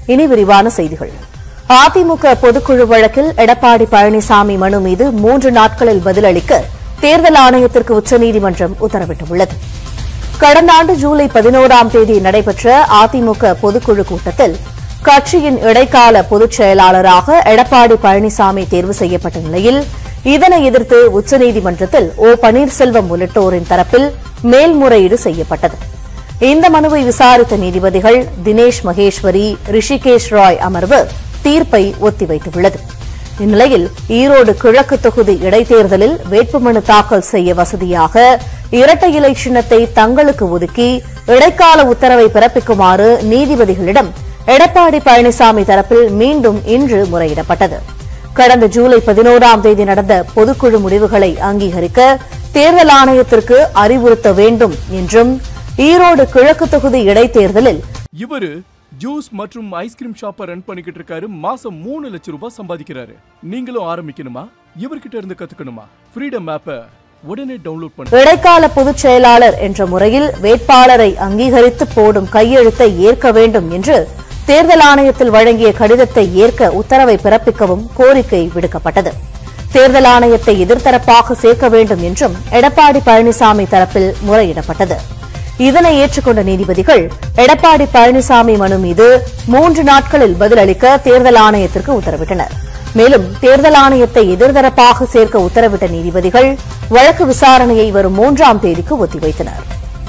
இனி விரிவான செய்திகள் அதிமுக பொதுக்குழு வழக்கில் எடப்பாடி பழனிசாமி மனு மீது மூன்று நாட்களில் பதிலளிக்க தேர்தல் ஆணையத்திற்கு உச்சநீதிமன்றம் உத்தரவிட்டுள்ளது கடந்த ஆண்டு ஜூலை பதினோராம் தேதி நடைபெற்ற அதிமுக பொதுக்குழு கூட்டத்தில் கட்சியின் இடைக்கால பொதுச் செயலாளராக எடப்பாடி பழனிசாமி தேர்வு செய்யப்பட்ட நிலையில் இதனை எதிர்த்து உச்சநீதிமன்றத்தில் ஓ பன்னீர்செல்வம் உள்ளிட்டோரின் தரப்பில் மேல்முறையீடு செய்யப்பட்டது இந்த மனுவை விசாரித்த நீதிபதிகள் தினேஷ் மகேஸ்வரி ரிஷிகேஷ் ராய் அமர்வு தீர்ப்பை ஒத்திவைத்துள்ளது இந்நிலையில் ஈரோடு கிழக்கு தொகுதி இடைத்தேர்தலில் வேட்புமனு தாக்கல் செய்ய வசதியாக இரட்டை இலை சின்னத்தை தங்களுக்கு ஒதுக்கி இடைக்கால உத்தரவை பிறப்பிக்குமாறு நீதிபதிகளிடம் எடப்பாடி பழனிசாமி தரப்பில் மீண்டும் இன்று முறையிடப்பட்டது கடந்த ஜூலை பதினோராம் தேதி நடந்த பொதுக்குழு முடிவுகளை அங்கீகரிக்க தேர்தல் ஆணையத்திற்கு அறிவுறுத்த வேண்டும் என்றும் ஈரோடு கிழக்கு தொகுதி இடைத்தேர்தலில் இவரு ஜூஸ் மற்றும் ஐஸ்கிரீம் ஷாப்பை ரன் பண்ணிக்கிட்டு இருக்காரு மாசம் மூணு லட்சம் ரூபாய் சம்பாதிக்கிறாரு நீங்களும் ஆரம்பிக்கணுமா இவர்கிட்ட இருந்து கத்துக்கணுமா ஃப்ரீடம் ஆப்பை உடனே டவுன்லோட் பண்ணு இடைக்கால பொதுச் செயலாளர் என்ற முறையில் வேட்பாளரை அங்கீகரித்து போடும் கையெழுத்தை ஏற்க வேண்டும் என்று தேர்தல் ஆணையத்தில் வழங்கிய கடிதத்தை ஏற்க உத்தரவை பிறப்பிக்கவும் கோரிக்கை விடுக்கப்பட்டது தேர்தல் ஆணையத்தை எதிர்த்தரப்பாக சேர்க்க வேண்டும் என்றும் எடப்பாடி பழனிசாமி தரப்பில் முறையிடப்பட்டது இதனை ஏற்றுக்கொண்ட நீதிபதிகள் எடப்பாடி பழனிசாமி மனு மீது மூன்று நாட்களில் பதிலளிக்க தேர்தல் ஆணையத்திற்கு உத்தரவிட்டனர் மேலும் தேர்தல் ஆணையத்தை எதிர்தரப்பாக சேர்க்க உத்தரவிட்ட நீதிபதிகள் வழக்கு விசாரணையை வரும் மூன்றாம் தேதிக்கு ஒத்திவைத்தனர்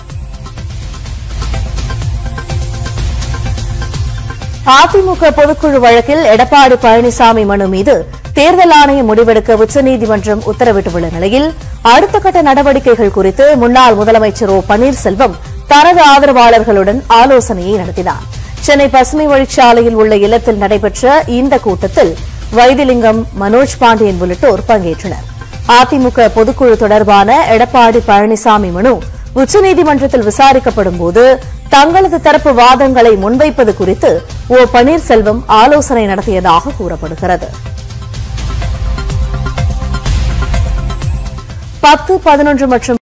அதிமுக பொதுக்குழு வழக்கில் எடப்பாடி பழனிசாமி மனு மீது தேர்தல் ஆணையம் முடிவெடுக்க உச்சநீதிமன்றம் உத்தரவிட்டுள்ள நிலையில் அடுத்த கட்ட நடவடிக்கைகள் குறித்து முன்னாள் முதலமைச்சர் ஓ பன்னீர்செல்வம் தனது ஆதரவாளர்களுடன் ஆலோசனையை நடத்தினார் சென்னை பசுமை வழிச்சாலையில் உள்ள இல்லத்தில் நடைபெற்ற இந்த கூட்டத்தில் வைத்திலிங்கம் மனோஜ் பாண்டியன் உள்ளிட்டோர் பங்கேற்றனர் அதிமுக பொதுக்குழு தொடர்பான எடப்பாடி பழனிசாமி மனு உச்சநீதிமன்றத்தில் விசாரிக்கப்படும் போது தங்களது தரப்பு வாதங்களை முன்வைப்பது குறித்து ஓ பன்னீர்செல்வம் ஆலோசனை நடத்தியதாக கூறப்படுகிறது பத்து பதினொன்று மற்றும்